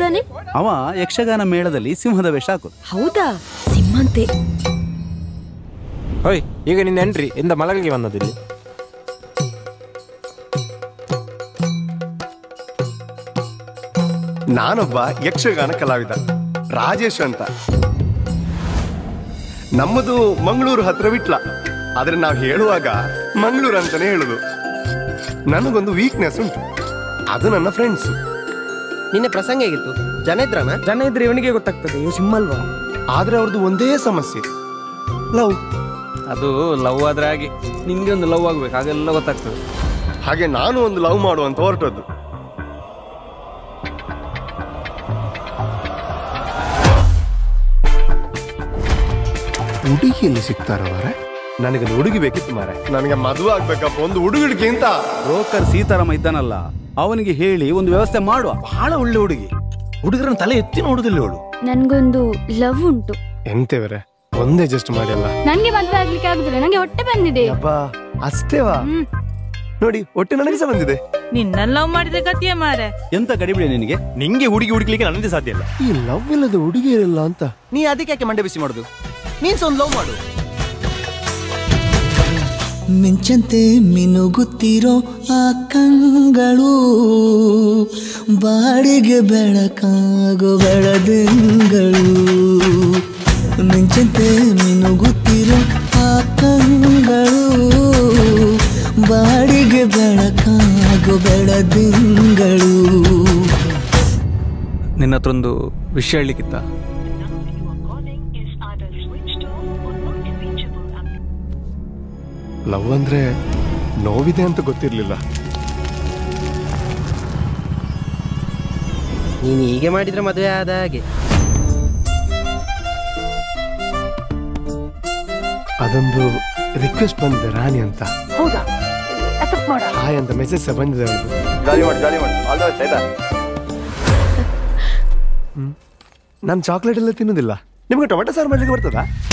ಮಾಡ್ತಿದ್ದಾನೆ ಅವ ಯಕ್ಷಗಾನ ಮೇಳದಲ್ಲಿ ಸಿಂಹದ ವೇಷ ಹಾಕೋದು ಹೌದಾ ಸಿಂಹಂತೆ ಓಯ್ ಈಗ ನಿನ್ನ ಎಂಟ್ರಿ ಎಂದ ಮಲಗಿಗೆ ಬಂದದಿಲ್ಲಿ ನಾನೊಬ್ಬ ಯಕ್ಷಗಾನ ಕಲಾವಿದ ರಾಜೇಶ್ ಅಂತ ನಮ್ಮದು ಮಂಗಳೂರು ಹತ್ರ ವಿಟ್ಲ ಆದ್ರೆ ನಾವು ಹೇಳುವಾಗ ಮಂಗಳೂರು ಅಂತಾನೆ ಹೇಳುದು ನನಗೊಂದು ವೀಕ್ನೆಸ್ ಉಂಟು ಅದು ನನ್ನ ಫ್ರೆಂಡ್ಸ್ ನಿನ್ನೆ ಪ್ರಸಂಗ ಹೇಗಿತ್ತು ಜನ ಇದ್ರನ ಜನ ಇದ್ರೆ ಇವನಿಗೆ ಗೊತ್ತಾಗ್ತದೆ ಇವ್ ಸಿಮ್ಮಲ್ವಾ ಆದ್ರೆ ಅವ್ರದ್ದು ಒಂದೇ ಸಮಸ್ಯೆ ಲವ್ ಅದು ಲವ್ ಆದ್ರೆ ಹಾಗೆ ನಿನ್ಗೆ ಒಂದು ಲವ್ ಆಗ್ಬೇಕು ಹಾಗೆಲ್ಲ ಗೊತ್ತಾಗ್ತದೆ ಹಾಗೆ ನಾನು ಒಂದು ಲವ್ ಮಾಡುವಂತ ಹೊರಟದ್ದು ಹುಡುಗಿಯಲ್ಲಿ ಸಿಗ್ತಾರ ಮಾರ ನನಗೊಂದು ಹುಡುಗಿ ಬೇಕಿತ್ತು ಮಾರ ನನಗೆ ಮದುವೆ ಆಗ್ಬೇಕಪ್ಪ ಒಂದು ಹುಡುಗಿಗೆ ಅಂತ ಬ್ರೋಕರ್ ಸೀತಾರಾಮ ಇದ್ದಾನಲ್ಲ ಅವನಿಗೆ ಹೇಳಿ ಒಂದು ವ್ಯವಸ್ಥೆ ಮಾಡುವ ಬಹಳ ಒಳ್ಳೆ ಹುಡುಗಿ ಹುಡುಗರನ್ನ ತಲೆ ಎತ್ತಿ ನೋಡುದಿಲ್ಲ ಅವಳು ನನ್ಗೊಂದು ಲವ್ ಉಂಟು ಎಂತೇವರೆ ಒಂದೇ ಜಸ್ಟ್ ಮಾಡಿಲ್ಲ ನನ್ಗೆ ಮದ್ವೆ ಆಗ್ಲಿಕ್ಕೆ ಆಗುದಿಲ್ಲ ನಂಗೆ ಹೊಟ್ಟೆ ಬಂದಿದೆ ಅಪ್ಪ ಅಷ್ಟೇವಾ ನೋಡಿ ಒಟ್ಟೆ ನನಗೆ ಸಹ ಬಂದಿದೆ ನಿನ್ನ ಲವ್ ಮಾಡಿದ ಗತಿಯ ಮಾರೆ ಎಂತ ಗಡಿಬಿಡಿ ನಿನಗೆ ನಿಂಗೆ ಹುಡುಗಿ ಹುಡುಕ್ಲಿಕ್ಕೆ ನನ್ನದೇ ಸಾಧ್ಯ ಇಲ್ಲ ಈ ಲವ್ ಇಲ್ಲದ ಹುಡುಗಿಯರಿಲ್ಲ ಅಂತ ನೀ ಅದಕ್ಕೆ ಯಾಕೆ ಮಂಡೆ ಬಿಸಿ ಮಾಡುದು ನೀನ್ ಸಹ ಒಂದು ಲವ್ ಮಾಡು ಮಿಂಚಂತೆ ಮಿನುಗುತ್ತಿರೋ ಆ ಕಂಗಳು ಬಾಡಿಗೆ ಬೆಳಕಾಗೋ ಬೆಳದಿಂಗಳು ಮಿಂಚಂತೆ ಮಿನುಗುತ್ತಿರೋ ಆ ಕಂಗಳು ಬಾಡಿಗೆ ಬೆಳಕಾಗೋ ಬೆಳದಿಂಗಳು ನಿನ್ನ ಹತ್ರ ಒಂದು ವಿಷಯ ಹೇಳಲಿಕ್ಕಿತ್ತ ಲವ್ ಅಂದ್ರೆ ನೋವಿದೆ ಅಂತ ಗೊತ್ತಿರ್ಲಿಲ್ಲ ನೀನು ಹೀಗೆ ಮಾಡಿದ್ರೆ ಮದುವೆ ಆದ ಹಾಗೆ ಅದೊಂದು ರಿಕ್ವೆಸ್ಟ್ ಬಂದಿದೆ ರಾಣಿ ಅಂತ ಹಾಯ್ ಅಂತ ಮೆಸೇಜ್ ಸಹ ಬಂದಿದೆ ಅವ್ರದ್ದು ಜಾಲಿ ಮಾಡಿ ಜಾಲಿ ಮಾಡಿ ಆಲ್ ದ ಬೆಸ್ಟ್ ಆಯ್ತಾ ನಾನು ಚಾಕ್ಲೇಟ್ ಎಲ್ಲ ತಿನ್ನೋದಿಲ್ಲ ನಿಮ್ಗೆ ಟೊಮೆಟೊ ಸಾರು ಮಾಡ್ಲಿಕ್ಕೆ ಬರ್ತದಾ